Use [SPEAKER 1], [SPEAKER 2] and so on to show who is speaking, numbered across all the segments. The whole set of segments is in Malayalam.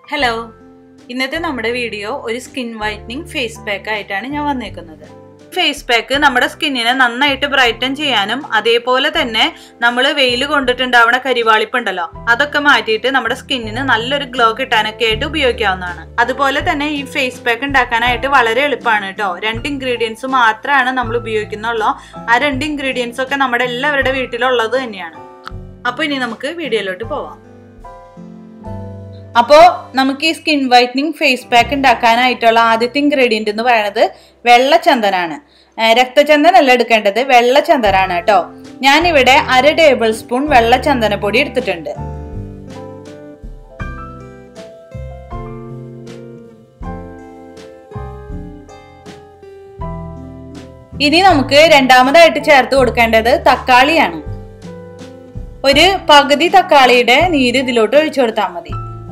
[SPEAKER 1] ഹലോ ഇന്നത്തെ നമ്മുടെ വീഡിയോ ഒരു സ്കിൻ വൈറ്റനിങ് ഫേസ് പാക്ക് ആയിട്ടാണ് ഞാൻ വന്നേക്കുന്നത് ഫേസ് പാക്ക് നമ്മുടെ സ്കിന്നിനെ നന്നായിട്ട് ബ്രൈറ്റൻ ചെയ്യാനും അതേപോലെ തന്നെ നമ്മൾ വെയിൽ കൊണ്ടിട്ടുണ്ടാവുന്ന കരിവാളിപ്പുണ്ടല്ലോ അതൊക്കെ മാറ്റിയിട്ട് നമ്മുടെ സ്കിന്നിന് നല്ലൊരു ഗ്ലോ കിട്ടാനൊക്കെ ആയിട്ട് ഉപയോഗിക്കാവുന്നതാണ് അതുപോലെ തന്നെ ഈ ഫേസ് പാക്ക് ഉണ്ടാക്കാനായിട്ട് വളരെ എളുപ്പമാണ് കേട്ടോ രണ്ട് ഇൻഗ്രീഡിയൻസ് മാത്രമാണ് നമ്മൾ ഉപയോഗിക്കുന്നുള്ളൂ ആ രണ്ട് ഇൻഗ്രീഡിയൻസ് ഒക്കെ നമ്മുടെ എല്ലാവരുടെ വീട്ടിലുള്ളത് തന്നെയാണ് അപ്പോൾ ഇനി നമുക്ക് വീഡിയോയിലോട്ട് പോവാം അപ്പോൾ നമുക്ക് ഈ സ്കിൻ വൈറ്റനിങ് ഫേസ് പാക്ക് ഉണ്ടാക്കാനായിട്ടുള്ള ആദ്യത്തെ ഇൻഗ്രീഡിയൻറ്റ് എന്ന് പറയുന്നത് വെള്ളച്ചന്ദനാണ് രക്തചന്ദനല്ല എടുക്കേണ്ടത് വെള്ളച്ചന്ദനാണ് കേട്ടോ ഞാനിവിടെ അര ടേബിൾ സ്പൂൺ വെള്ളച്ചന്ദനപ്പൊടി എടുത്തിട്ടുണ്ട് ഇനി നമുക്ക് രണ്ടാമതായിട്ട് ചേർത്ത് കൊടുക്കേണ്ടത് തക്കാളിയാണ് ഒരു പകുതി തക്കാളിയുടെ നീര് ഇതിലോട്ട് ഒഴിച്ചു കൊടുത്താൽ മതി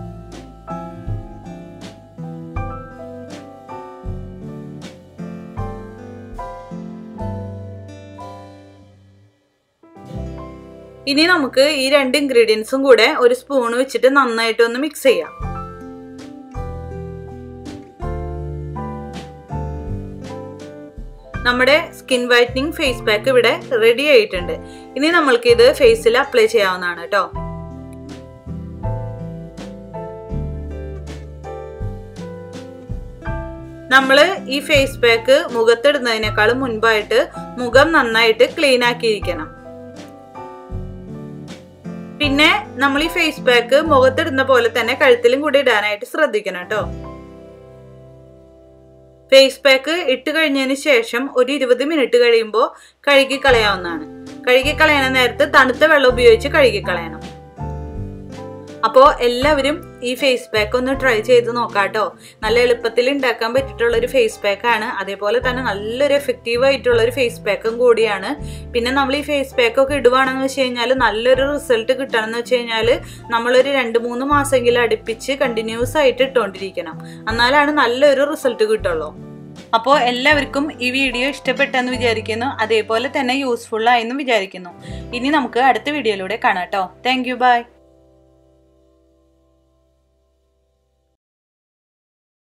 [SPEAKER 1] ഇനി നമുക്ക് ഈ രണ്ട് ഇൻഗ്രീഡിയൻസും കൂടെ ഒരു സ്പൂൺ വെച്ചിട്ട് നന്നായിട്ട് ഒന്ന് മിക്സ് ചെയ്യാം നമ്മുടെ സ്കിൻ വൈറ്റനിങ് ഫേസ് പാക്ക് ഇവിടെ റെഡി ആയിട്ടുണ്ട് ഇനി നമ്മൾക്ക് ഇത് ഫേസിൽ അപ്ലൈ ചെയ്യാവുന്നതാണ് കേട്ടോ നമ്മൾ ഈ ഫേസ് പാക്ക് മുഖത്തിടുന്നതിനേക്കാളും മുൻപായിട്ട് മുഖം നന്നായിട്ട് ക്ലീൻ ആക്കിയിരിക്കണം പിന്നെ നമ്മൾ ഈ ഫേസ് പാക്ക് മുഖത്തിടുന്ന പോലെ തന്നെ കഴുത്തിലും കൂടി ഇടാനായിട്ട് ശ്രദ്ധിക്കണം കേട്ടോ ഫേസ് പാക്ക് ഇട്ട് കഴിഞ്ഞതിന് ശേഷം ഒരു ഇരുപത് മിനിറ്റ് കഴിയുമ്പോൾ കഴുകി കളയാവുന്നതാണ് കഴുകി കളയണ നേരത്ത് തണുത്ത വെള്ളം ഉപയോഗിച്ച് കഴുകി കളയണം അപ്പോൾ എല്ലാവരും ഈ ഫേസ് പാക്ക് ഒന്ന് ട്രൈ ചെയ്ത് നോക്കാട്ടോ നല്ല എളുപ്പത്തിൽ ഉണ്ടാക്കാൻ പറ്റിയിട്ടുള്ള ഒരു ഫേസ് പാക്കാണ് അതേപോലെ തന്നെ നല്ലൊരു എഫക്റ്റീവ് ആയിട്ടുള്ള ഒരു ഫേസ് പാക്കും കൂടിയാണ് പിന്നെ നമ്മൾ ഈ ഫേസ് പാക്ക് ഒക്കെ ഇടുവാണെന്ന് വെച്ച് കഴിഞ്ഞാൽ നല്ലൊരു റിസൾട്ട് കിട്ടണം എന്ന് വെച്ച് കഴിഞ്ഞാൽ നമ്മളൊരു രണ്ട് മൂന്ന് മാസമെങ്കിലും അടുപ്പിച്ച് കണ്ടിന്യൂസ് ആയിട്ട് ഇട്ടുകൊണ്ടിരിക്കണം എന്നാലാണ് നല്ലൊരു റിസൾട്ട് കിട്ടുള്ളൂ അപ്പോൾ എല്ലാവർക്കും ഈ വീഡിയോ ഇഷ്ടപ്പെട്ടെന്ന് വിചാരിക്കുന്നു അതേപോലെ തന്നെ യൂസ്ഫുൾ ആയെന്നും വിചാരിക്കുന്നു ഇനി നമുക്ക് അടുത്ത വീഡിയോയിലൂടെ കാണാം കേട്ടോ താങ്ക് യു ബൈ